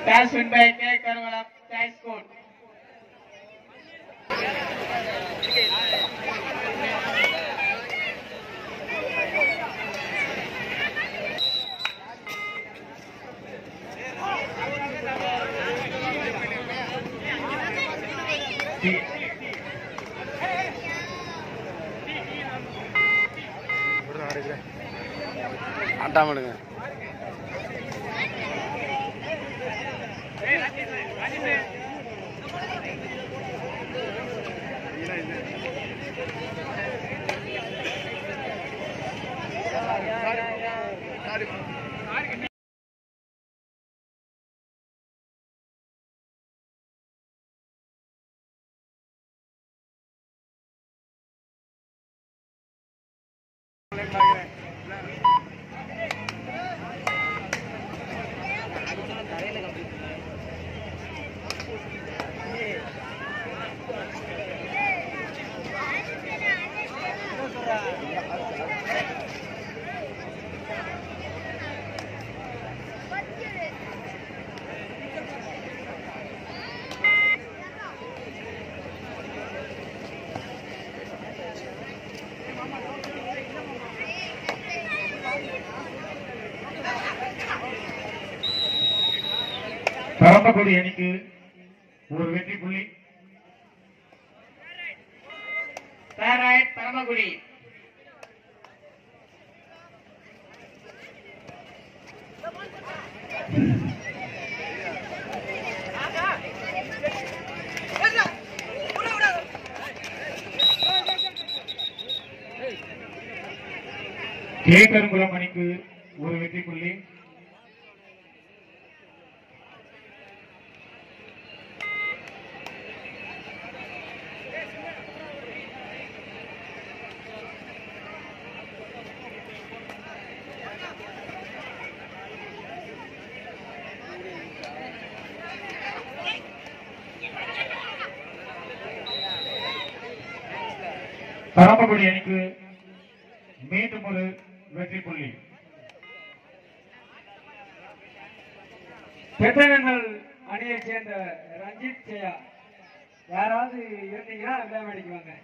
Toss win by K. Karvala. Tie score. ஆட்டாமடுங்க Paramakudi அணிக்கு ஒரு வெற்றி புள்ளி Fairlight, Paramagudi. கே கருங்குளம் அணிக்கு ஒரு வெற்றி புள்ளி பரமக்குடி அணிக்கு மீண்டும் ஒரு வெற்றி புள்ளி பெற்றகங்கள் அணியைச் சேர்ந்த ரஞ்சித் ஜெயா யாராவது இருந்தீங்கன்னா விளையாட அடிக்குவாங்க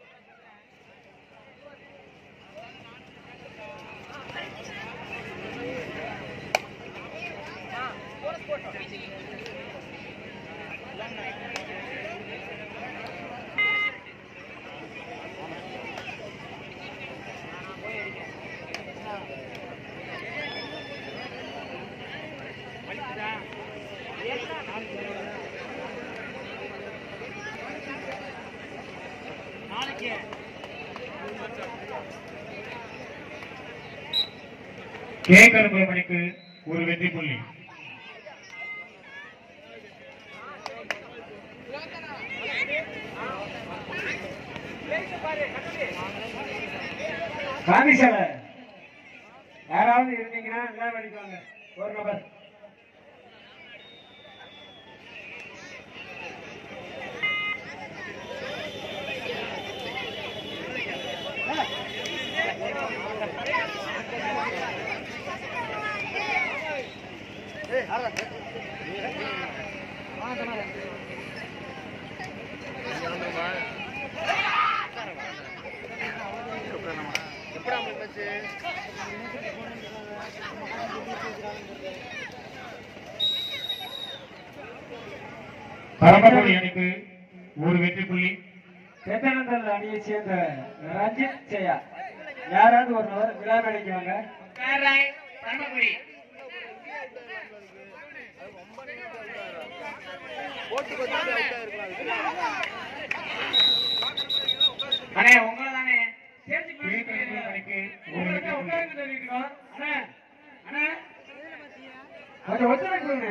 கே கருங்குளம் அணிக்கு ஒரு வெற்றி புள்ளி காந்திசால யாராவது இருந்தீங்கன்னா விளையாட அடிக்குவாங்க ஒரு நபர் பரமக்குடி அணிக்கு ஒரு வெற்றி புள்ளி பெற்றகங்கள் அணியைச் சேர்ந்த ரஞ்சித் ஜெயா யாராவது ஒரு நபர் விளையாட அடிக்குவாங்க Fairlight, Paramagudi. அண்ணே உங்களை தானே சேர்த்து கே கருங்குளம் அணிக்கு ஒரு வெற்றி புள்ளி அண்ணா அண்ணா கொஞ்சம் ஒத்துழைப்பு கொடுங்க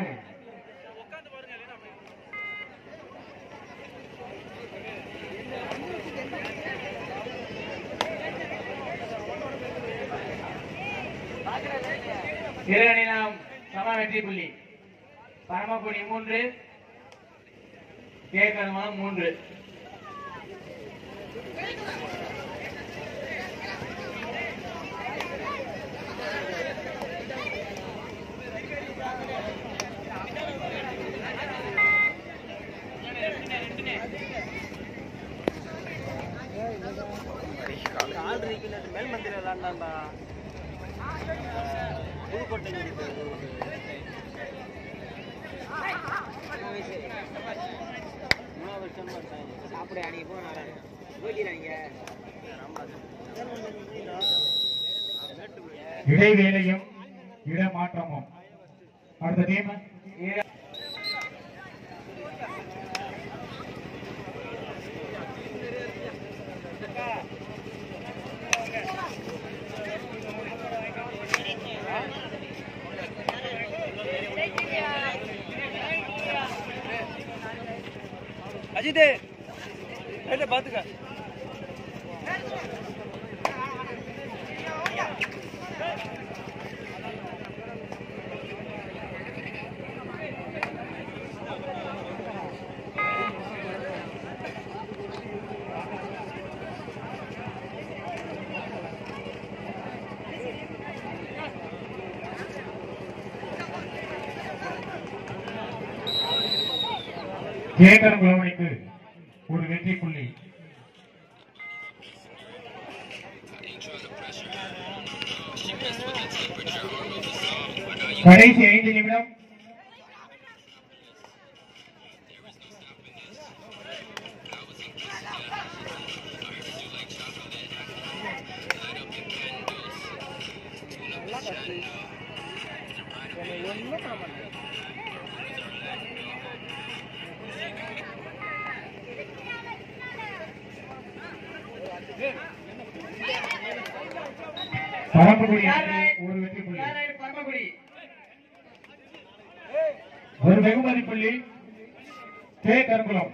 இரு அணியிலும் சம வெற்றி புள்ளி பரமக்குடி மூன்று கே கருமலம் மூன்று இடைவேளையும் இடமாற்றமும் அடுத்த டீம் அஜித் பாத்துக்க கேகர் குளமணிக்கு ஒரு வெற்றி புள்ளி கடைசி ஐந்து நிமிடம் பரம்புக்குடி அணிக்கு ஒரு வெற்றி புள்ளி பரமக்குடி ஒரு வெகுமதி புள்ளி கே கருங்குளம்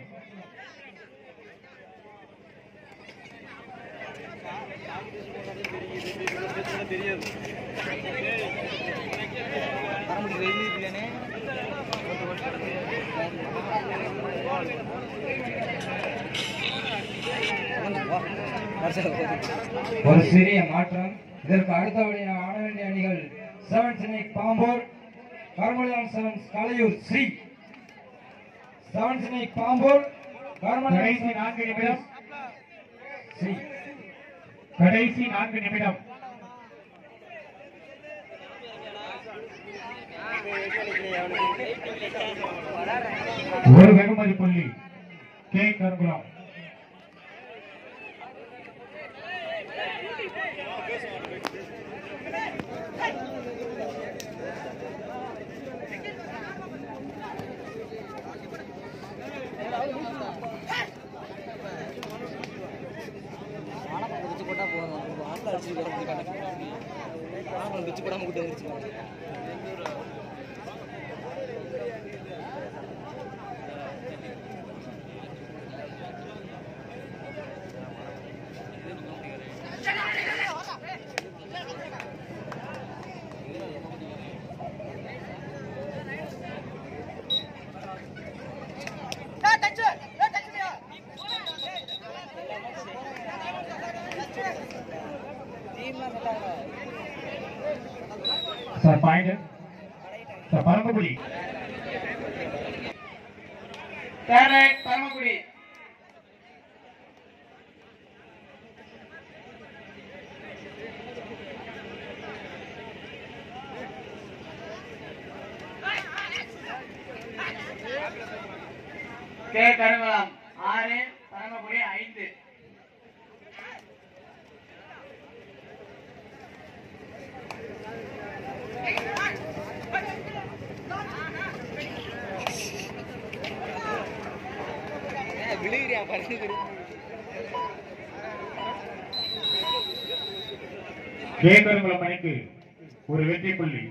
ஒரு சிறிய மாற்றம் இதற்கு அடுத்தபடியாக ஆட வேண்டிய அணிகள் செவன் சினிக் பாம்பூர் கர்மலியம் செவன் கலையூர் ஸ்ரீ செவன் சினிக் பாம்பூர் கடைசி நான்கு நிமிடம் ஸ்ரீ கடைசி நான்கு நிமிடம் ஒரு வெகுமதி புள்ளி கே கருங்குளம் பிச்சு போட்டா போதும் ஆட்கள் அடிச்சு பிச்சு போடாம கூட்டு வந்துருச்சு sir point sir Paramakudi third right Paramakudi K Karungulam ஆறு பரமக்குடி ஐந்து விழுகிறியா பாருங்க கே கருங்குளம் அணிக்கு ஒரு வெற்றி புள்ளி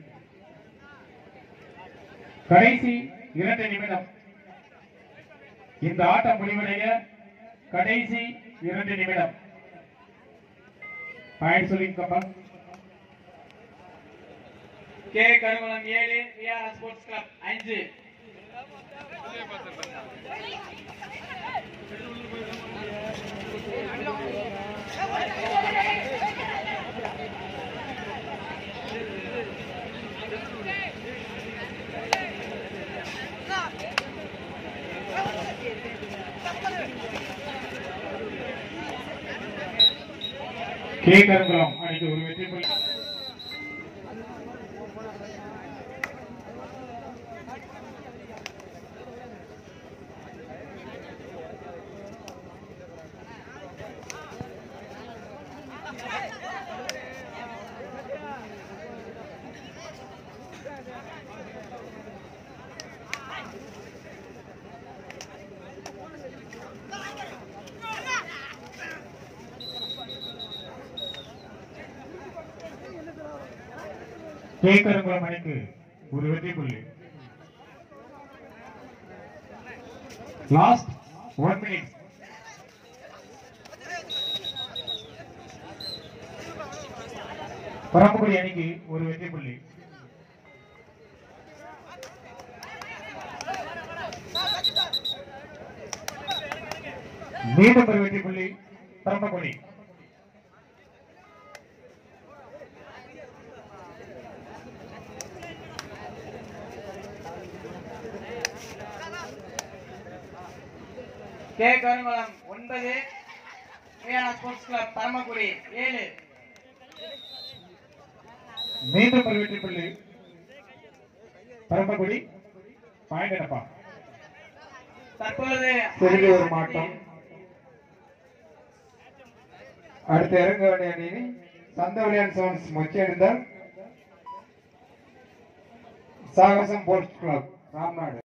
கடைசி இரண்டு நிமிடம் இந்த ஆட்டம் முடிவடைய கடைசி இரண்டு நிமிடம் பாயிண்ட் சொல்லிங்கப்பா கே கருங்குளம் ஏழு விஆர் ஸ்போர்ட்ஸ் கிளப் அஞ்சு கே கருங்குளம் அணிக்கு ஒரு வெற்றி புள்ளி கே கருங்குளம் அணிக்கு ஒரு வெற்றி புள்ளி லாஸ்ட் ஒன் மினிட் பரமக்குடி அணிக்கு ஒரு வெற்றி புள்ளி மீண்டும் ஒரு வெற்றி புள்ளி பரமக்குடி கே கருங்குளம் ஒன்பது கேரளா ஸ்போர்ட்ஸ் கிளப் பரமக்குடி ஏழு மீண்டும் ஒரு வெற்றி புள்ளி பரமக்குடி பாயிண்ட் என்னப்பா தற்பொழுது சிறிது ஒரு மாற்றம் அடுத்து இறங்க வேண்டிய அணி சந்தவலியான் சோன்ஸ் முச்செடுந்தால் சாகசம் போஸ்ட் கிளப் ராம்நாடு